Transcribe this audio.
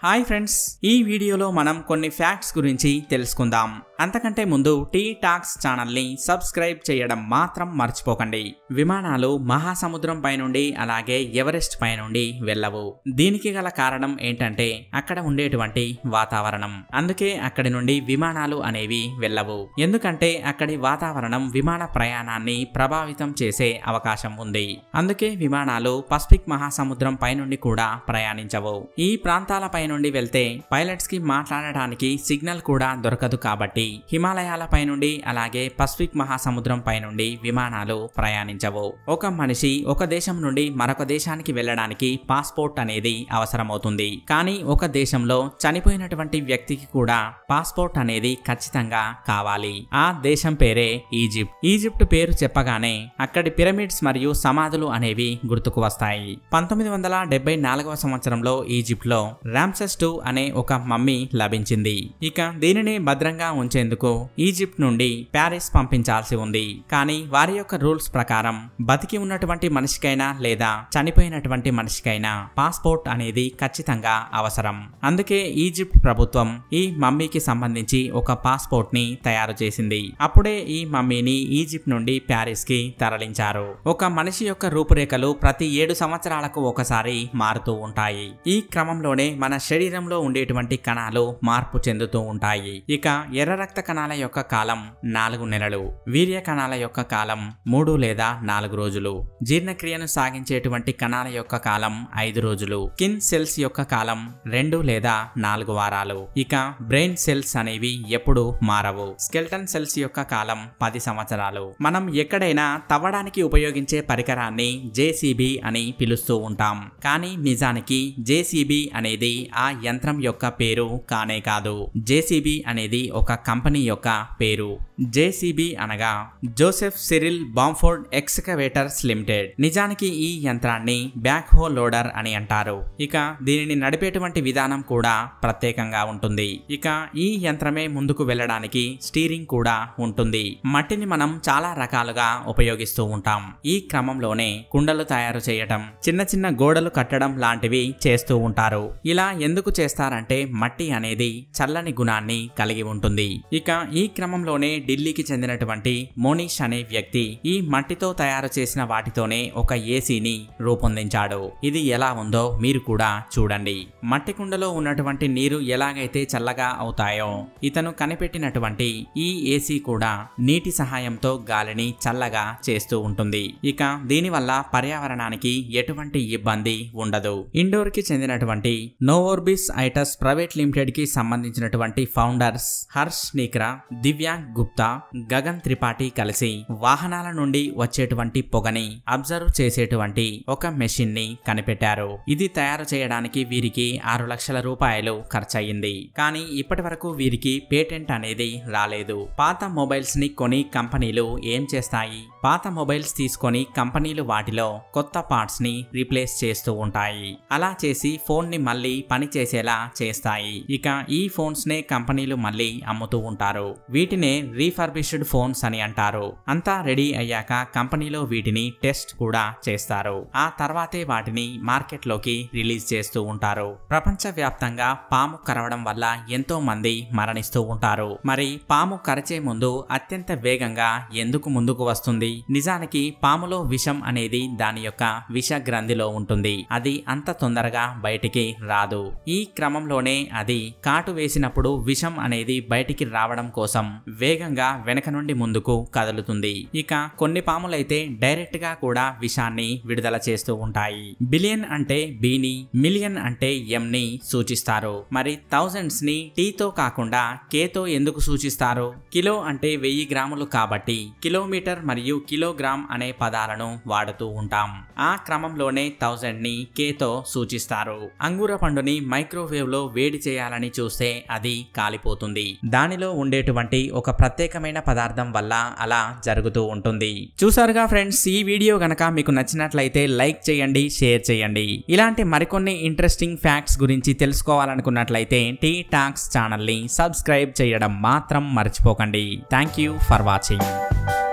hi friends ఈ వీడియోలో మనం కొన్ని ఫ్యాక్ట్స్ గురించి తెలుసుకుందాం అంతకంటే ముందు టీ టాక్స్ ఛానల్ని సబ్స్క్రైబ్ చేయడం మాత్రం మర్చిపోకండి విమానాలు మహాసముద్రం పైనుండి అలాగే ఎవరెస్ట్ పైనుండి వెళ్ళవు దీనికి గల కారణం ఏంటంటే అక్కడ ఉండేటువంటి వాతావరణం అందుకే అక్కడి నుండి విమానాలు అనేవి వెళ్ళవు ఎందుకంటే అక్కడి వాతావరణం విమాన ప్రయాణాన్ని ప్రభావితం చేసే అవకాశం ఉంది అందుకే విమానాలు పసిఫిక్ మహాసముద్రం పైనుండి కూడా ప్రయాణించవు ఈ ప్రాంతాలపై నుండి వెళ్తే పైలట్స్ కి మాట్లాడడానికి సిగ్నల్ కూడా దొరకదు కాబట్టి హిమాలయాలపై నుండి అలాగే పసిఫిక్ మహాసముద్రం పై నుండి విమానాలు ప్రయాణించవు ఒక మనిషి ఒక దేశం నుండి మరొక దేశానికి వెళ్ళడానికి పాస్పోర్ట్ అనేది అవసరమవుతుంది కానీ ఒక దేశంలో చనిపోయినటువంటి వ్యక్తికి కూడా పాస్పోర్ట్ అనేది ఖచ్చితంగా కావాలి ఆ దేశం పేరే ఈజిప్ట్ ఈజిప్ట్ పేరు చెప్పగానే అక్కడి పిరమిడ్స్ మరియు సమాధులు అనేవి గుర్తుకు వస్తాయి పంతొమ్మిది వందల డెబ్బై నాలుగవ సంవత్సరంలో ఈజిప్ట్ లో రామ్సెస్ టూ అనే ఒక మమ్మీ లభించింది ఇక దీనిని భద్రంగా ఉంచేందుకు ఈజిప్ట్ నుండి ప్యారిస్ పంపించాల్సి ఉంది కానీ వారి యొక్క రూల్స్ ప్రకారం బతికి ఉన్నటువంటి మనిషికైనా లేదా చనిపోయినటువంటి మనిషికైనా పాస్పోర్ట్ అనేది ఖచ్చితంగా అవసరం అందుకే ఈజిప్ట్ ప్రభుత్వం ఈ మమ్మీకి సంబంధించి ఒక పాస్పోర్ట్ ని తయారు చేసింది అప్పుడే ఈ మమ్మీని ఈజిప్ట్ నుండి ప్యారిస్ కి తరలించారు ఒక మనిషి యొక్క రూపురేఖలు ప్రతి ఏడు సంవత్సరాలకు ఒకసారి మారుతూ ఉంటాయి ఈ క్రమంలోనే మన శరీరంలో ఉండేటువంటి కణాలు మార్పు చెందుతూ ఉంటాయి ఇక ఎర్ర రక్త కణాల యొక్క కాలం నాలుగు నెలలు వీర్య కణాల యొక్క కాలం మూడు లేదా నాలుగు రోజులు జీర్ణక్రియను సాగించేటువంటి కణాల యొక్క కాలం ఐదు రోజులు కిన్ సెల్స్ యొక్క కాలం రెండు లేదా నాలుగు వారాలు ఇక బ్రెయిన్ సెల్స్ అనేవి ఎప్పుడు మారవు స్కెల్టన్ సెల్స్ యొక్క కాలం పది సంవత్సరాలు మనం ఎక్కడైనా తవ్వడానికి ఉపయోగించే పరికరాన్ని జేసీబీ అని పిలుస్తూ ఉంటాం కానీ నిజానికి జేసీబీ అనేది ఆ యంత్రం యొక్క పేరు కానే కాదు జేసీబీ అనేది ఒక కంపెనీ యొక్క పేరు జేసీబీ అనగా Joseph Cyril Bamford excavators limited నిజానికి ఈ యంత్రాన్ని బ్యాక్ హో లోడర్ అని అంటారు ఇక దీనిని నడిపేటువంటి విధానం కూడా ప్రత్యేకంగా ఉంటుంది ఇక ఈ యంత్రమే ముందుకు వెళ్ళడానికి స్టీరింగ్ కూడా ఉంటుంది మట్టిని మనం చాలా రకాలుగా ఉపయోగిస్తూ ఉంటాం ఈ క్రమంలోనే కుండలు తయారు చేయటం చిన్న చిన్న గోడలు కట్టడం లాంటివి చేస్తూ ఉంటారు ఇలా ఎందుకు చేస్తారంటే మట్టి అనేది చల్లని గుణాన్ని కలిగి ఉంటుంది ఇక ఈ క్రమంలోనే ఢిల్లీకి చెందినటువంటి మోనిష్ అనే వ్యక్తి ఈ మట్టితో తయారు చేసిన వాటితోనే ఒక ఏసీని రూపొందించాడు ఇది ఎలా ఉందో మీరు కూడా చూడండి మట్టి కుండలో ఉన్నటువంటి నీరు ఎలాగైతే చల్లగా అవుతాయో ఇతను కనిపెట్టినటువంటి ఈ ఏసీ కూడా నీటి సహాయంతో గాలిని చల్లగా చేస్తూ ఉంటుంది ఇక దీనివల్ల పర్యావరణానికి ఎటువంటి ఇబ్బంది ఉండదు ఇండోర్ కి చెందినటువంటి నోవోర్బిస్ ఐటస్ ప్రైవేట్ లిమిటెడ్ కి సంబంధించినటువంటి ఫౌండర్స్ హర్ష్ నీక్రా దివ్యాంగ్ గుప్తా గగన్ త్రిపాఠి కలిసి వాహనాల నుండి వచ్చేటువంటి పొగని అబ్జర్వ్ చేసేటువంటి ఒక మెషిన్ ని కనిపెట్టారు ఇది తయారు చేయడానికి వీరికి ఆరు లక్షల రూపాయలు ఖర్చయింది కానీ ఇప్పటి వరకు వీరికి పేటెంట్ అనేది రాలేదు పాత మొబైల్స్ ని కొని కంపెనీలు ఏం చేస్తాయి పాత మొబైల్స్ తీసుకొని కంపెనీలు వాటిలో కొత్త పార్ట్స్ ని రీప్లేస్ చేస్తూ ఉంటాయి అలా చేసి ఫోన్ ని మళ్ళీ పని చేసేలా చేస్తాయి ఇక ఈ ఫోన్స్ నే కంపెనీలు మళ్ళీ అమ్ముతూ ఉంటారు వీటినే రీఫర్బిష్డ్ ఫోన్స్ అని అంటారు అంతా రెడీ అయ్యాక కంపెనీలో వీటిని టెస్ట్ కూడా చేస్తారు ఆ తర్వాతే వాటిని మార్కెట్ లోకి రిలీజ్ చేస్తూ ఉంటారు ప్రపంచ వ్యాప్తంగా పాము కరవడం వల్ల ఎంతో మంది మరణిస్తూ ఉంటారు మరి పాము కరచే ముందు అత్యంత వేగంగా ఎందుకు ముందుకు వస్తుంది నిజానికి పాములో విషం అనేది దాని యొక్క విష గ్రంథిలో ఉంటుంది అది అంత తొందరగా బయటికి రాదు ఈ క్రమంలోనే అది కాటు వేసినప్పుడు విషం అనేది బయటికి రావడం కోసం వేగంగా వెనక నుండి ముందుకు కదులుతుంది ఇక కొన్ని పాములైతే డైరెక్ట్ గా కూడా విషాన్ని విడుదల చేస్తూ ఉంటాయి బిలియన్ అంటే బీని మిలియన్ అంటే ఎం ని సూచిస్తారు మరి థౌజండ్స్ ని టీతో కాకుండా కేతో ఎందుకు సూచిస్తారు కిలో అంటే వెయ్యి గ్రాములు కాబట్టి కిలోమీటర్ మరియు కిలోగ్రామ్ అనే పదాలను వాడుతూ ఉంటాం ఆ క్రమంలోనే థౌజండ్ ని కేతో సూచిస్తారు అంగూర పండుని మైక్రోవేవ్ లో వేడి చేయాలని చూస్తే అది కాలిపోతుంది దానిలో ఉండేటువంటి ఒక ప్రత్యేకమైన పదార్థం వల్ల అలా జరుగుతూ ఉంటుంది చూసారుగా ఫ్రెండ్స్ ఈ వీడియో గనక మీకు నచ్చినట్లయితే లైక్ చేయండి షేర్ చేయండి ఇలాంటి మరికొన్ని ఇంట్రెస్టింగ్ ఫ్యాక్ట్స్ గురించి తెలుసుకోవాలనుకున్నట్లయితే టీ టాక్స్ ఛానల్ని సబ్స్క్రైబ్ చేయడం మాత్రం మర్చిపోకండి థ్యాంక్ యూ ఫర్ వాచింగ్